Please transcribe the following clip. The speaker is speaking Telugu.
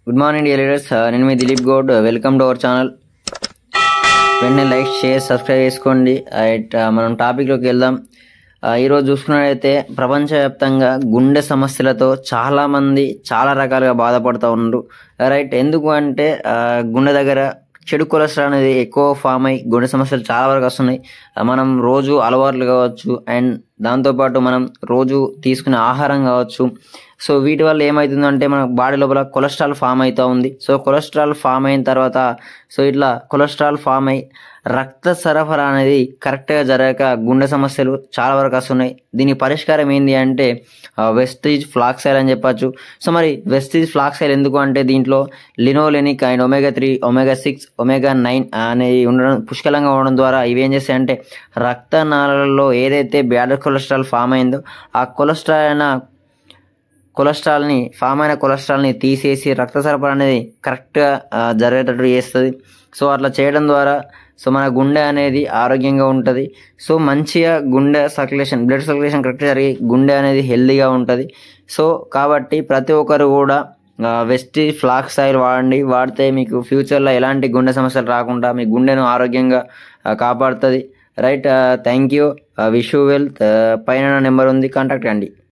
గుడ్ మార్నింగ్ డియర్ లీడర్స్ నేను మీ Dilip Goud welcome to our channel వెంటనే లైక్ షేర్ సబ్స్క్రైబ్ చేసుకోండి రైట్ మనం టాపిక్లోకి వెళ్దాం ఆ, ఈరోజు చూసుకున్నట్లయితే ప్రపంచవ్యాప్తంగా గుండె సమస్యలతో చాలామంది చాలా రకాలుగా బాధపడుతూ ఉన్నారు రైట్ ఎందుకు అంటే ఆ, గుండె దగ్గర చెడు కొలెస్ట్రాల్ అనేది ఎక్కువ ఫామ్ అయ్యి గుండె సమస్యలు చాలా వరకు వస్తున్నాయి ఆ, మనం రోజు అలవాట్లు కావచ్చు అండ్ దాంతోపాటు మనం రోజు తీసుకునే ఆహారం కావచ్చు సో వీటి వల్ల ఏమవుతుందంటే మన బాడీ లోపల కొలెస్ట్రాల్ ఫామ్ అవుతూ ఉంది సో కొలెస్ట్రాల్ ఫామ్ అయిన తర్వాత సో ఇట్లా కొలెస్ట్రాల్ ఫామ్ అయి రక్త సరఫరా అనేది కరెక్ట్గా జరగక గుండె సమస్యలు చాలా వరకు వస్తున్నాయి దీనికి పరిష్కారం ఏంటి అంటే వెస్టీజ్ ఫ్లాక్సైల్ అని చెప్పచ్చు సో మరి వెస్టీజ్ ఫ్లాక్సైల్ ఎందుకు అంటే దీంట్లో linolenic and omega three omega six omega nine అనేవి ఉండడం పుష్కలంగా ఉండడం ద్వారా ఇవి ఏం చేస్తాయంటే రక్తనాళాలలో ఏదైతే బ్యాడ్ కొలెస్ట్రాల్ ఫామ్ అయిందో ఆ కొలెస్ట్రాల్ అయిన కొలెస్ట్రాల్ని ఫామ్ అయిన కొలెస్ట్రాల్ని తీసేసి రక్త సరఫరా అనేది కరెక్ట్గా ఆ, జరిగేటట్టు చేస్తుంది సో అట్లా చేయడం ద్వారా సో మన గుండె అనేది ఆరోగ్యంగా ఉంటుంది సో మంచిగా గుండె సర్క్యులేషన్ బ్లడ్ సర్క్యులేషన్ కరెక్ట్గా జరిగి గుండె అనేది హెల్దీగా ఉంటుంది సో కాబట్టి ప్రతి ఒక్కరు కూడా వెస్టీ ఫ్లాక్స్ ఆయిల్ వాడండి వాడితే మీకు ఫ్యూచర్లో ఎలాంటి గుండె సమస్యలు రాకుండా మీ గుండెను ఆరోగ్యంగా ఆ, కాపాడుతుంది right thank you wish you wealth పైన నెంబర్ ఉంది కాంటాక్ట్ అండి